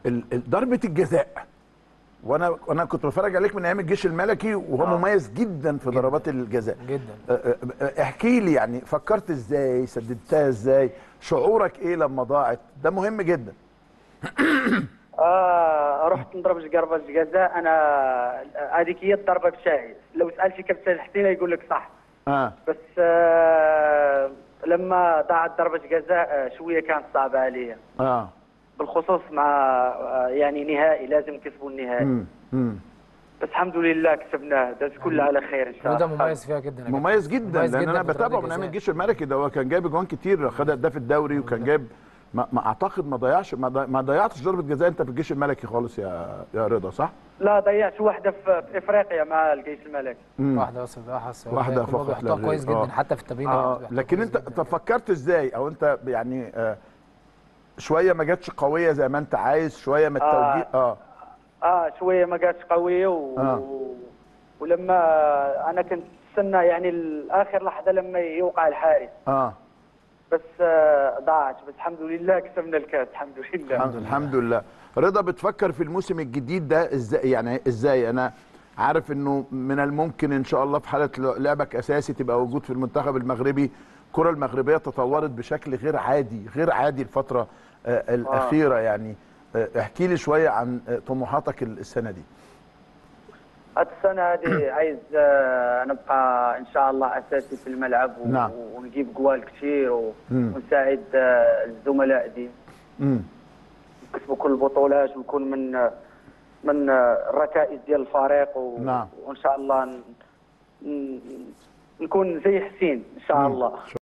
ال- ال- ضربه الجزاء وانا انا كنت بتفرج عليك من ايام الجيش الملكي وهو آه. مميز جدا في ضربات الجزاء جدا أه، أه، أه، احكي لي يعني فكرت ازاي سددتها ازاي شعورك ايه لما ضاعت ده مهم جدا آه رحت نضرب ضربة جزاء انا هذيك هي الضربه بشاي لو سال في كابتن حسين يقول لك صح اه بس آه لما ضاعت ضربه جزاء آه، شويه كانت صعبه عليا اه بالخصوص مع آه، يعني نهائي لازم كسبوا النهائي امم امم بس الحمد لله كسبناه داز كله على خير ان شاء وده الله مميز فيها جدا يا كابتن. مميز جدا مميز لان جداً انا في ضربات بتابعه من ايام الجزاء. الجيش الملكي ده هو كان جايب اجوان كتير خد هداف الدوري وكان جايب ما, ما اعتقد ما ضيعش ما, ضي... ما ضيعتش ضربه جزاء انت في الجيش الملكي خالص يا يا رضا صح؟ لا ضيعت واحده في في افريقيا مع الجيش الملكي مم. واحده بس واحده واحدة هم فقط لا بيحطوها غير. كويس آه. جدا حتى في التمرين اه بيحطوها لكن كويس انت جداً. طب فكرت ازاي او انت يعني آه شويه ما جاتش قويه زي ما انت عايز شويه ما آه. التوجيه اه اه شويه ما جاتش قويه و... آه. ولما انا كنت استنى يعني اخر لحظه لما يوقع الحارس اه بس آه ضاعت بس الحمد لله كسبنا الكاس الحمد لله الحمد, الحمد لله رضا بتفكر في الموسم الجديد ده ازاي يعني ازاي انا عارف انه من الممكن ان شاء الله في حاله لعبك اساسي تبقى موجود في المنتخب المغربي الكره المغربيه تطورت بشكل غير عادي غير عادي الفتره آه الاخيره يعني آه احكي لي شويه عن آه طموحاتك السنه دي هاد السنه هذه عايز آه نبقى ان شاء الله اساسي في الملعب و... نعم. ونجيب جوال كثير و... مم. ونساعد آه الزملاء دي امم نكسبوا كل البطولات ونكون من آه من آه الركائز ديال الفريق و... نعم. وان شاء الله ن... ن... نكون زي حسين ان شاء الله